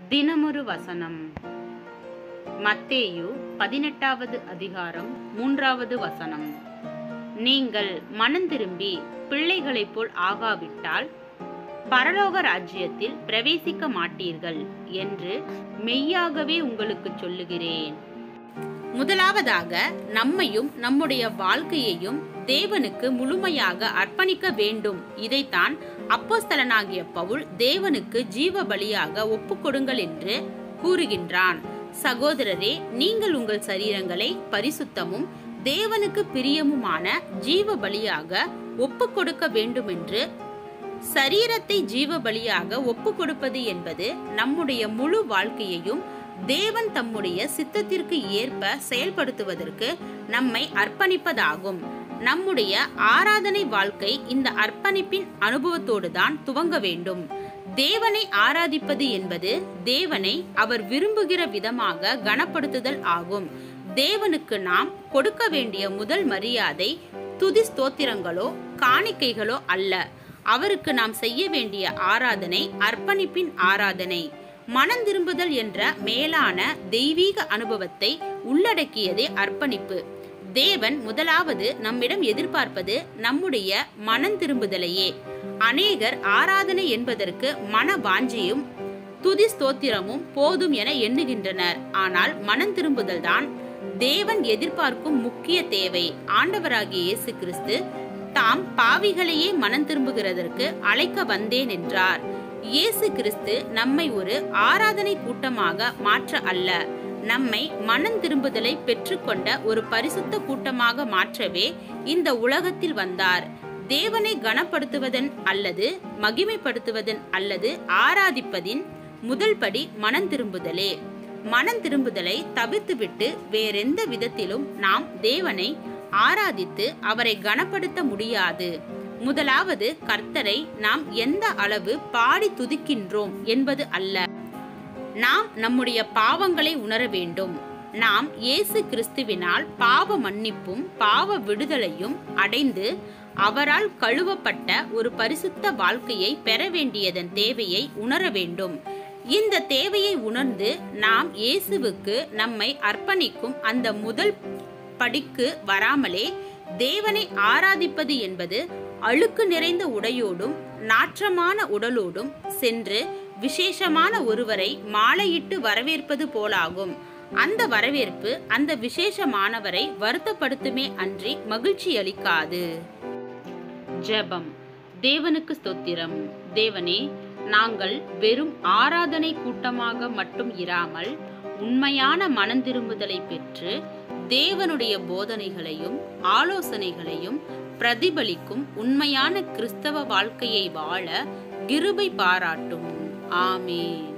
தினமொரு வசனம் மத்தேயு பதினெட்டாவது அதிகாரம் மூன்றாவது வசனம் நீங்கள் மனந்திரும்பி பிள்ளைகளைப் போல் ஆகாவிட்டால் பரலோக ராஜ்யத்தில் பிரவேசிக்க மாட்டீர்கள் என்று மெய்யாகவே உங்களுக்கு சொல்லுகிறேன் முதலாவதாக நம்மையும் நம்முடைய வாழ்க்கையையும் தேவனுக்கு முழுமையாக அர்ப்பணிக்க வேண்டும் இதைத்தான் அப்போஸ்தலனாகிய பவுல் தேவனுக்கு ஜீவ பலியாக ஒப்புக்கொடுங்கள் என்று கூறுகின்றான் சகோதரரே நீங்கள் உங்கள் சரீரங்களை பரிசுத்தமும் தேவனுக்கு பிரியமுமான ஜீவ பலியாக ஒப்பு கொடுக்க வேண்டும் என்று சரீரத்தை ஜீவ பலியாக ஒப்பு கொடுப்பது என்பது நம்முடைய முழு வாழ்க்கையையும் தேவன் தம்முடைய சித்தத்திற்கு ஏற்ப செயல்படுத்துவதற்கு நம்மை அர்ப்பணிப்பதாகும் நம்முடைய ஆராதனை வாழ்க்கை இந்த அர்ப்பணிப்பின் அனுபவத்தோடு தான் துவங்க வேண்டும் தேவனை ஆராதிப்பது என்பது தேவனை அவர் விரும்புகிற விதமாக கனப்படுத்துதல் ஆகும் தேவனுக்கு நாம் கொடுக்க வேண்டிய முதல் மரியாதை துதி ஸ்தோத்திரங்களோ காணிக்கைகளோ அல்ல அவருக்கு நாம் செய்ய வேண்டிய ஆராதனை அர்ப்பணிப்பின் ஆராதனை மனம் திரும்புதல் என்ற மேலான தெய்வீக அனுபவத்தை உள்ளடக்கியதே அர்ப்பணிப்பு தேவன் முதலாவது நம்மிடம் எதிர்பார்ப்பது நம்முடைய மனம் திரும்புதலையே அநேகர் ஆராதனை என்பதற்கு மன வாஞ்சியும் துதி ஸ்தோத்திரமும் போதும் என எண்ணுகின்றனர் ஆனால் மனம் திரும்புதல் தான் தேவன் எதிர்பார்க்கும் முக்கிய தேவை ஆண்டவராகிய இயேசு கிறிஸ்து தாம் பாவிகளையே மனம் திரும்புகிறதற்கு அழைக்க வந்தேன் என்றார் இயேசு கிறிஸ்து நம்மை ஒரு ஆராதனை கூட்டமாக மாற்ற அல்ல நம்மை மனம் திரும்புதலை பெற்றுக்கொண்ட ஒரு பரிசுத்த கூட்டமாக மாற்றவே இந்த உலகத்தில் வந்தார் தேவனை கனப்படுத்துவதன் அல்லது மகிமைப்படுத்துவதன் அல்லது ஆராதிப்பதின் முதல் படி மனம் திரும்புதலே மனம் திரும்புதலை தவிர்த்துவிட்டு வேறெந்த விதத்திலும் நாம் தேவனை ஆராதித்து அவரை கனப்படுத்த முடியாது முதலாவது கர்த்தரை நாம் எந்த அளவு பாடி துதிக்கின்றோம் என்பது அல்ல நாம் நம்முடைய பாவங்களை உணர வேண்டும் நாம் இயேசு கிறிஸ்துவினால் பாவ மன்னிப்பும் பாவ விடுதலையும் அடைந்து அவரால் கழுவப்பட்ட ஒரு பரிசுத்த வாழ்க்கையை பெற வேண்டியதன் தேவையை உணர வேண்டும் இந்த தேவையை உணர்ந்து நாம் இயேசுவுக்கு நம்மை அர்ப்பணிக்கும் அந்த முதல் படிக்கு வராமலே தேவனை ஆராதிப்பது என்பது அழுக்கு நிறைந்த உடையோடும் நாற்றமான உடலோடும் சென்று விசேஷமான ஒருவரை மாலையிட்டு வரவேற்பது போலாகும் அந்த வரவேற்பு அந்த விசேஷமானவரை வருத்தப்படுத்துமே அன்றி மகிழ்ச்சி அளிக்காது ஜெபம் தேவனுக்கு ஸ்தோத்திரம் தேவனே நாங்கள் வெறும் ஆராதனை கூட்டமாக மட்டும் இராமல் உண்மையான மனந்திரும்புதலை பெற்று தேவனுடைய போதனைகளையும் ஆலோசனைகளையும் பிரதிபலிக்கும் உண்மையான கிறிஸ்தவ வாழ்க்கையை வாழ கிருபை பாராட்டும் ஆமேன்